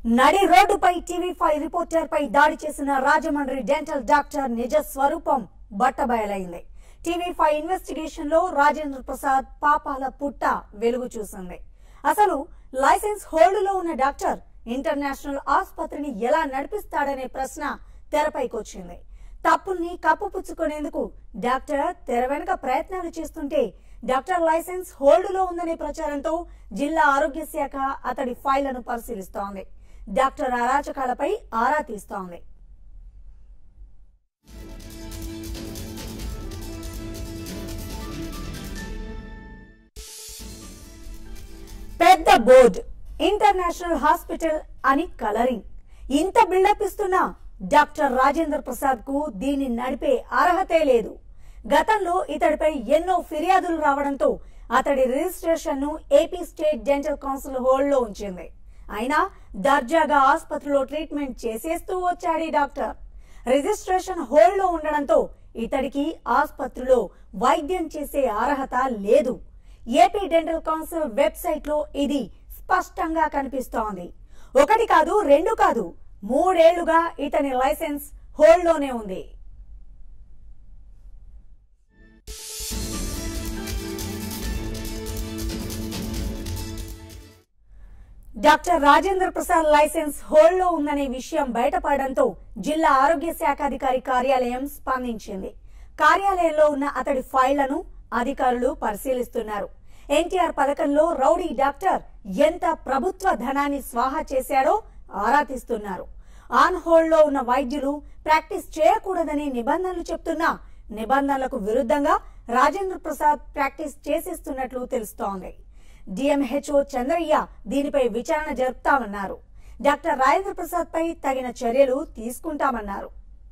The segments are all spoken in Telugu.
నడి రోడ్డుపై టీవీ ఫైవ్ రిపోర్టర్ పై దాడి చేసిన రాజమండ్రి డెంటల్ డాక్టర్ నిజ స్వరూపం బట్టబయలైంది టీవీ ఫైవ్ ఇన్వెస్టిగేషన్ లో రాజేంద్ర ప్రసాద్ పాపాల పుట్ట వెలుగు చూసింది అసలు లైసెన్స్ హోల్డ్ లో ఉన్న డాక్టర్ ఇంటర్నేషనల్ ఆసుపత్రిని ఎలా నడిపిస్తాడనే ప్రశ్న తెరపైకొచ్చింది తప్పుల్ని కప్పుపుచ్చుకునేందుకు డాక్టర్ తెర వెనుక ప్రయత్నాలు చేస్తుంటే డాక్టర్ లైసెన్స్ హోల్డ్ లో ఉందనే ప్రచారంతో జిల్లా ఆరోగ్య శాఖ అతడి ఫైళ్లను పరిశీలిస్తోంది డాక్టర్ అరాచకాలపై ఆరా తీస్తోంది పెద్ద బోర్డ్ ఇంటర్నేషనల్ హాస్పిటల్ అని కలరింగ్ ఇంత బిల్డప్ ఇస్తున్నా డాక్టర్ రాజేంద్ర ప్రసాద్ కు దీన్ని నడిపే అర్హతే లేదు గతంలో ఇతడిపై ఎన్నో ఫిర్యాదులు రావడంతో అతడి రిజిస్ట్రేషన్ ను AP state dental council hold లో ఉంచింది అయినా దర్జాగా ఆసుపత్రిలో ట్రీట్మెంట్ చేసేస్తూ వచ్చాడు ఈ డాక్టర్ రిజిస్ట్రేషన్ హోల్డ్ లో ఉండడంతో ఇతడికి ఆసుపత్రిలో వైద్యం చేసే అర్హత లేదు ఏపీ డెంటల్ కౌన్సిల్ వెబ్సైట్ లో ఇది స్పష్టంగా కనిపిస్తోంది ఒకటి కాదు రెండు కాదు మూడేళ్లుగా ఇతని లైసెన్స్ హోల్డ్ లోనే ఉంది doctor Rajendra Prasad licence hold లో ఉందనే విషయం బయటపడడంతో జిల్లా ఆరోగ్య శాఖ అధికారి కార్యాలయం స్పందించింది కార్యాలయంలో ఉన్న అతడి ఫైళ్లను అధికారులు పరిశీలిస్తున్నారు ఎన్టీఆర్ పథకంలో రౌడీ డాక్టర్ ఎంత ప్రభుత్వ ధనాన్ని స్వాహా చేశాడో ఆరా తీస్తున్నారు ఆన్ హోల్డ్ లో ఉన్న వైద్యులు ప్రాక్టీస్ చేయకూడదని నిబంధనలు చెప్తున్నా నిబంధనలకు విరుద్ధంగా రాజేంద్ర ప్రసాద్ ప్రాక్టీస్ చేసిస్తున్నట్లు తెలుస్తోంది డిఎంహెచ్ఓ చంద్రయ్య దీనిపై విచారణ జరుపుతామన్నారు డాక్టర్ రాజేంద్ర ప్రసాద్ పై తగిన చర్యలు తీసుకుంటామన్నారు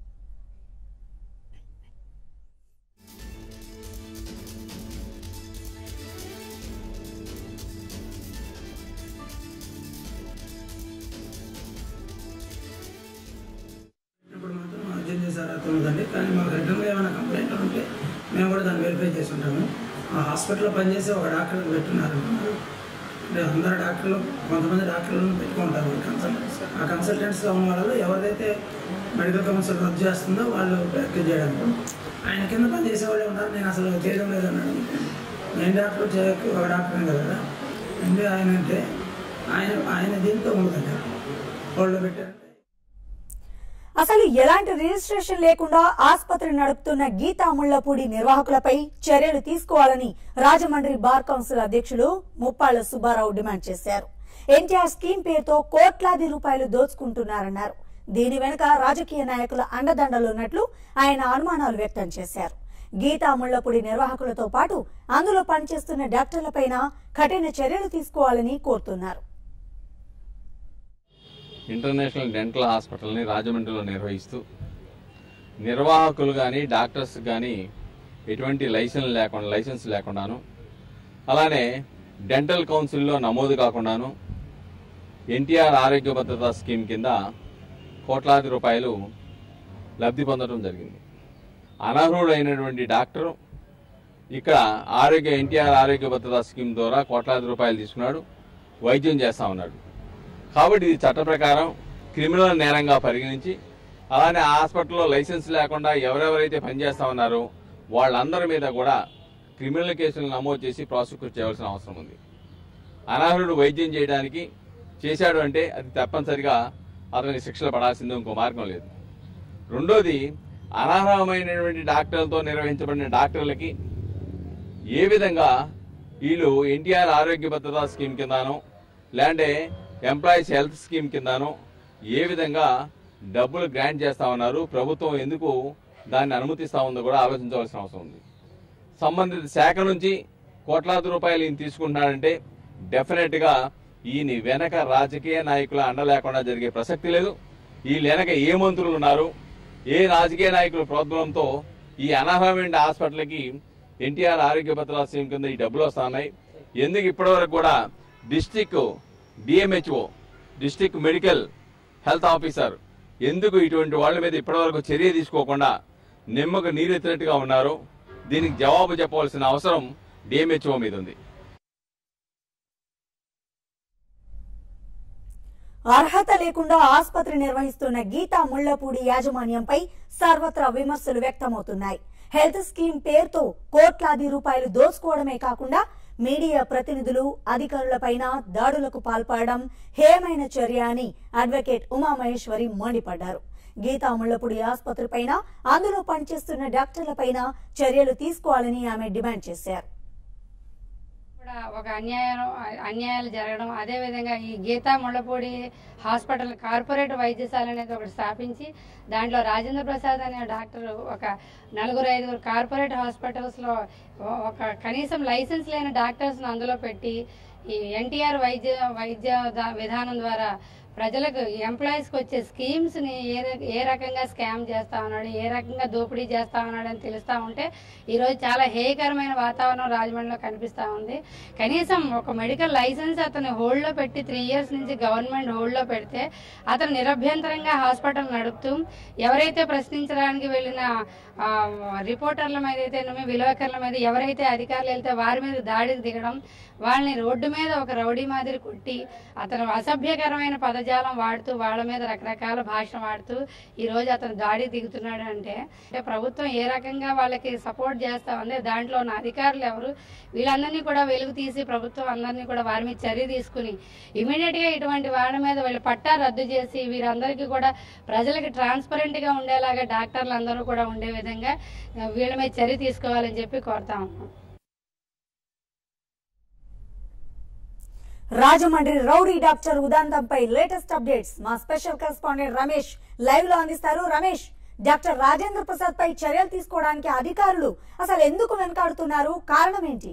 ఇప్పుడు మాత్రం అర్జెంట్ చేశారు అవుతుందండి కానీ మాకు రిటర్న్గా ఏమైనా కంప్లైంట్ ఉంటే మేము కూడా దాన్ని వెరిఫై చేసి ఉంటాము ఆ హాస్పిటల్లో పనిచేసే ఒక డాక్టర్ పెట్టున్నారు అంటే అందరు డాక్టర్లు కొంతమంది డాక్టర్లను పెట్టుకుంటారు కన్సల్టెంట్స్ ఆ కన్సల్టెంట్స్గా ఉన్న వాళ్ళు ఎవరైతే మెడికల్ కౌన్సిల్ రద్దు చేస్తుందో వాళ్ళు ప్రాక్టీస్ చేయడానికి ఆయన కింద పనిచేసే వాళ్ళే ఉన్నారు నేను అసలు చేయడం లేదన్నాడు నేను డాక్టర్ చేయకు ఒక డాక్టర్ కదా అంటే ఆయన అంటే ఆయన ఆయన దీంతో ఉండదండి వాళ్ళు పెట్టారంటే అసలు ఎలాంటి రిజిస్ట్రేషన్ లేకుండా ఆసుపత్రి నడుపుతున్న గీతా ముళ్లపూడి నిర్వాహకులపై చర్యలు తీసుకోవాలని రాజమండ్రి బార్ కౌన్సిల్ అధ్యక్షులు ముప్పాళ్ల సుబ్బారావు డిమాండ్ చేశారు ఎన్టీఆర్ స్కీమ్ పేరుతో కోట్లాది రూపాయలు దోచుకుంటున్నారన్నారు దీని వెనుక రాజకీయ నాయకుల అండదండలున్నట్లు ఆయన అనుమానాలు వ్యక్తం చేశారు గీతా ముళ్లపూడి నిర్వాహకులతో పాటు అందులో పనిచేస్తున్న డాక్టర్లపైన కఠిన చర్యలు తీసుకోవాలని కోరుతున్నారు ఇంటర్నేషనల్ డెంటల్ హాస్పిటల్ని రాజమండ్రిలో నిర్వహిస్తూ నిర్వాహకులు కానీ డాక్టర్స్ కానీ ఎటువంటి లైసెన్స్ లేకుండా లైసెన్స్ లేకుండాను అలానే డెంటల్ కౌన్సిల్లో నమోదు కాకుండాను ఎన్టీఆర్ ఆరోగ్య భద్రతా స్కీమ్ కింద కోట్లాది రూపాయలు లబ్ధి పొందడం జరిగింది అనర్హుడైనటువంటి డాక్టర్ ఇక్కడ ఆరోగ్య ఎన్టీఆర్ ఆరోగ్య భద్రతా స్కీమ్ ద్వారా కోట్లాది రూపాయలు తీసుకున్నాడు వైద్యం చేస్తా ఉన్నాడు కాబట్టి ఇది చట్ట ప్రకారం క్రిమినల్ నేరంగా పరిగణించి అలానే ఆ హాస్పిటల్లో లైసెన్స్ లేకుండా ఎవరెవరైతే పనిచేస్తా ఉన్నారో వాళ్ళందరి మీద కూడా క్రిమినల్ కేసులు నమోదు చేసి ప్రాసిక్యూట్ చేయవలసిన అవసరం ఉంది అనర్హుడు వైద్యం చేయడానికి చేశాడు అంటే అది తప్పనిసరిగా అతనికి శిక్షలు పడాల్సింది ఇంకో మార్గం లేదు రెండోది అనర్హమైనటువంటి డాక్టర్లతో నిర్వహించబడిన డాక్టర్లకి ఏ విధంగా వీళ్ళు ఎన్టీఆర్ ఆరోగ్య భద్రతా స్కీమ్ కిందనో లేదంటే ఎంప్లాయీస్ హెల్త్ స్కీమ్ కిందనో ఏ విధంగా డబ్బులు గ్రాంట్ చేస్తా ఉన్నారు ప్రభుత్వం ఎందుకు దాన్ని అనుమతిస్తా ఉందో కూడా ఆలోచించవలసిన అవసరం ఉంది సంబంధిత శాఖ నుంచి కోట్లాది రూపాయలు ఈయన తీసుకుంటున్నాడంటే డెఫినెట్ గా ఈయన వెనక రాజకీయ నాయకుల అండ లేకుండా జరిగే ప్రసక్తి లేదు ఈ వెనక ఏ మంత్రులు ఉన్నారు ఏ రాజకీయ నాయకుల ప్రోద్బలంతో ఈ అనర్హమైన హాస్పిటల్కి ఎన్టీఆర్ ఆరోగ్య భద్రతా స్కీమ్ కింద ఈ డబ్బులు వస్తున్నాయి ఎందుకు ఇప్పటివరకు కూడా district DMHO district medical health officer ఎందుకు ఇటువంటి వాళ్ళ మీద ఇప్పటివరకు చర్య తీసుకోకుండా నిమ్మకు నీరెత్తినట్టుగా ఉన్నారు దీనికి జవాబు చెప్పవలసిన అవసరం డిఎంహెచ్ఓ మీద ఉంది అర్హత లేకుండా ఆసుపత్రి నిర్వహిస్తున్న గీతా ముళ్లపూడి యాజమాన్యంపై సర్వత్రా విమర్శలు వ్యక్తమవుతున్నాయి హెల్త్ స్కీమ్ పేరుతో కోట్లాది రూపాయలు దోచుకోవడమే కాకుండా మీడియా ప్రతినిధులు అధికారులపైన దాడులకు పాల్పడడం హేమైన చర్య అని అడ్వకేట్ ఉమామహేశ్వరి మండిపడ్డారు గీతా ముళ్లపూడి ఆసుపత్రిపైన అందులో పనిచేస్తున్న డాక్టర్లపైన చర్యలు తీసుకోవాలని ఆమె డిమాండ్ చేశారు కూడా ఒక అన్యాయం అన్యాయాలు జరగడం అదేవిధంగా ఈ గీతా ముళ్ళపూడి హాస్పిటల్ కార్పొరేట్ వైద్యశాల అనేది ఒకటి స్థాపించి దాంట్లో రాజేంద్ర ప్రసాద్ అనే డాక్టర్ ఒక నలుగురు ఐదుగురు కార్పొరేట్ హాస్పిటల్స్లో ఒక కనీసం లైసెన్స్ లేని డాక్టర్స్ని అందులో పెట్టి ఈ ఎన్టీఆర్ వైద్య వైద్య దా- విధానం ద్వారా ప్రజలకు ఎంప్లాయీస్కి వచ్చే స్కీమ్స్ని ఏ ర- ఏ రకంగా స్కామ్ చేస్తా ఉన్నాడు ఏ రకంగా దోపిడీ చేస్తా ఉన్నాడు అని తెలుస్తూ ఉంటే ఈరోజు చాలా హేయకరమైన వాతావరణం రాజమండ్రిలో కనిపిస్తూ ఉంది కనీసం ఒక మెడికల్ లైసెన్స్ అతను హోల్డ్లో పెట్టి త్రీ ఇయర్స్ నుంచి గవర్నమెంట్ హోల్డ్లో పెడితే అతను నిరభ్యంతరంగా హాస్పిటల్ నడుపుతూ ఎవరైతే ప్రశ్నించడానికి వెళ్ళిన ఆ, రిపోర్టర్ల మీద అయితే విలేకరుల మీద ఎవరైతే అధికారులు వెళ్తే వారి మీద దాడికి దిగడం వాళ్ళని రోడ్డు మీద ఒక రౌడీ మాదిరి కొట్టి అతను అసభ్యకరమైన పదజాలం వాడుతూ వాళ్ళ మీద రకరకాల భాష వాడుతూ ఈ రోజు అతను దాడి దిగుతున్నాడు అంటే అంటే ప్రభుత్వం ఏ రకంగా వాళ్ళకి సపోర్ట్ చేస్తా ఉంది దాంట్లో ఉన్న అధికారులు ఎవరు వీళ్ళందరినీ కూడా వెలుగు తీసి ప్రభుత్వం అందరినీ కూడా వారి మీద చర్య తీసుకుని ఇమీడియట్ గా ఇటువంటి వాళ్ళ మీద వీళ్ళ పట్టా రద్దు చేసి వీరందరికీ కూడా ప్రజలకి ట్రాన్స్పరెంట్ గా ఉండేలాగా డాక్టర్లు అందరూ కూడా ఉండే విధంగా ఆ, వీళ్ళ మీద చర్య తీసుకోవాలని చెప్పి కోరుతా ఉన్నాం రాజమండ్రి రౌడీ డాక్టర్ ఉదాంతంపై లేటెస్ట్ అప్డేట్స్ మా స్పెషల్ కరెస్పాండెంట్ రమేష్ లైవ్ లో అందిస్తారు రమేష్ డాక్టర్ రాజేంద్ర ప్రసాద్ పై చర్యలు తీసుకోవడానికి అధికారులు అసలు ఎందుకు వెనకాడుతున్నారు కారణం ఏంటి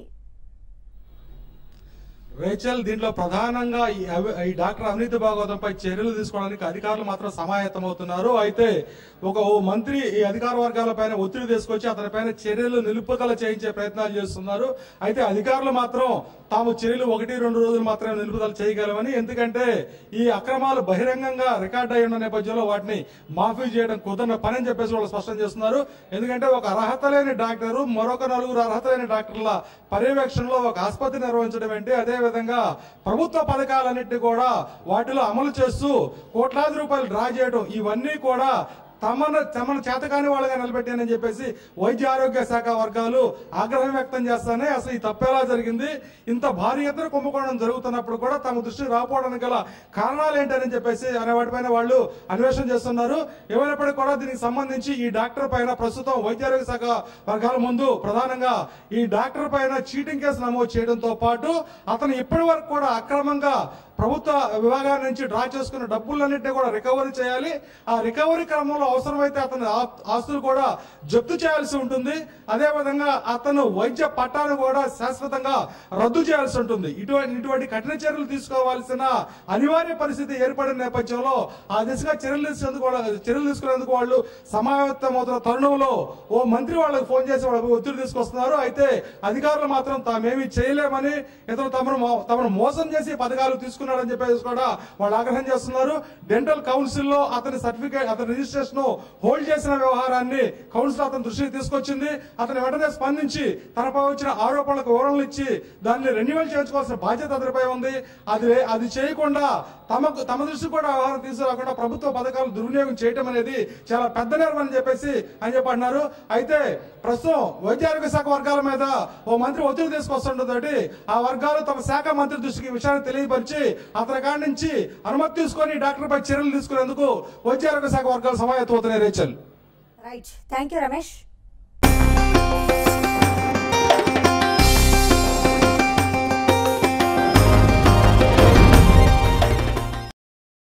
రేచల్ దీంట్లో ప్రధానంగా ఈ అవి- ఈ డాక్టర్ అవినీతి భాగవతంపై చర్యలు తీసుకోవడానికి అధికారులు మాత్రం సమాయత్తమవుతున్నారు అయితే ఒక ఓ మంత్రి ఈ అధికార వర్గాల పైన ఒత్తిడి తీసుకొచ్చి అతని పైన చర్యలు నిలుపుదల చేయించే ప్రయత్నాలు చేస్తున్నారు అయితే అధికారులు మాత్రం తాము చర్యలు ఒకటి రెండు రోజులు మాత్రమే నిలుపుదల చేయగలమని ఎందుకంటే ఈ అక్రమాలు బహిరంగంగా రికార్డ్ అయి ఉన్న నేపథ్యంలో వాటిని మాఫీ చేయడం కుదరని పని అని చెప్పేసి వాళ్ళు స్పష్టం చేస్తున్నారు ఎందుకంటే ఒక అర్హత లేని డాక్టరు మరొక నలుగురు అర్హత లేని డాక్టర్ల పర్యవేక్షణలో ఒక ఆసుపత్రి నిర్వహించడం ఏంటి అదే విధంగా ప్రభుత్వ పథకాలన్నింటినీ కూడా వాటిలో అమలు చేస్తూ కోట్లాది రూపాయలు డ్రా చేయడం ఇవన్నీ కూడా తమను తమను చేతకాని వాళ్ళగా నిలబెట్టానని చెప్పేసి వైద్య ఆరోగ్య శాఖ వర్గాలు ఆగ్రహం వ్యక్తం చేస్తానే అసలు ఈ తప్పేలా జరిగింది ఇంత భారీ ఎత్తున కుంభకోణం జరుగుతున్నప్పుడు కూడా తమ దృష్టి రాకపోవడానికి గల కారణాలు ఏంటని చెప్పేసి అనే వాటిపైన వాళ్ళు అన్వేషణ చేస్తున్నారు ఏమైనప్పటికీ కూడా దీనికి సంబంధించి ఈ డాక్టర్ పైన ప్రస్తుతం వైద్య ఆరోగ్య శాఖ వర్గాల ముందు ప్రధానంగా ఈ డాక్టర్ పైన చీటింగ్ కేసు నమోదు చేయడంతో పాటు అతను ఇప్పటి వరకు కూడా అక్రమంగా ప్రభుత్వ విభాగాల నుంచి డ్రా చేసుకున్న డబ్బులన్నింటినీ కూడా రికవరీ చేయాలి ఆ రికవరీ క్రమంలో అవసరమైతే అతని ఆ- ఆస్తులు కూడా జప్తు చేయాల్సి ఉంటుంది అదే విధంగా అతను వైద్య పట్టాను కూడా శాశ్వతంగా రద్దు చేయాల్సి ఉంటుంది ఇటువంటి ఇటువంటి కఠిన చర్యలు తీసుకోవాల్సిన అనివార్య పరిస్థితి ఏర్పడిన నేపథ్యంలో ఆ దిశగా చర్యలు తీసుకునేందుకు వాళ్ళ- చర్యలు తీసుకునేందుకు వాళ్ళు సమాయత్తమవుతున్న తరుణంలో ఓ మంత్రి వాళ్ళకి ఫోన్ చేసి వాళ్ళకి ఒత్తిడి తీసుకొస్తున్నారు అయితే అధికారులు మాత్రం తామేమీ చేయలేమని ఇతను తమను మో- తమను మోసం చేసి పథకాలు తీసుకున్నాడని చెప్పేసి కూడా వాళ్ళు ఆగ్రహం చేస్తున్నారు డెంటల్ కౌన్సిల్ లో అతని సర్టిఫికేట్ అతని రిజిస్ట్రేషన్ హోల్డ్ చేసిన వ్యవహారాన్ని కౌన్సిల్ అతని దృష్టికి తీసుకొచ్చింది అతను వెంటనే స్పందించి తనపై వచ్చిన ఆరోపణలకు వివరణలు ఇచ్చి దాన్ని రెన్యువల్ చేయించుకోవాల్సిన బాధ్యత అతనిపై ఉంది అది అది చేయకుండా తమకు తమ దృష్టి కూడా వ్యవహారం తీసుకురాకుండా ప్రభుత్వ పథకాలు దుర్వినియోగం చేయటం అనేది చాలా పెద్ద నేరం అని చెప్పేసి అని చెప్పి అన్నారు అయితే ప్రస్తుతం వైద్య ఆరోగ్య శాఖ వర్గాల మీద ఓ మంత్రి ఒత్తిడి తీసుకొస్తుండతోటి ఆ వర్గాలు తమ శాఖ మంత్రి దృష్టికి ఈ విషయాన్ని తెలియపరిచి అతని కాడి నుంచి అనుమతి తీసుకొని ఈ డాక్టర్ పై చర్యలు తీసుకునేందుకు వైద్య ఆరోగ్య శాఖ వర్గాలు సమాయత్తమవుతున్నాయి Rachel right thank you Ramesh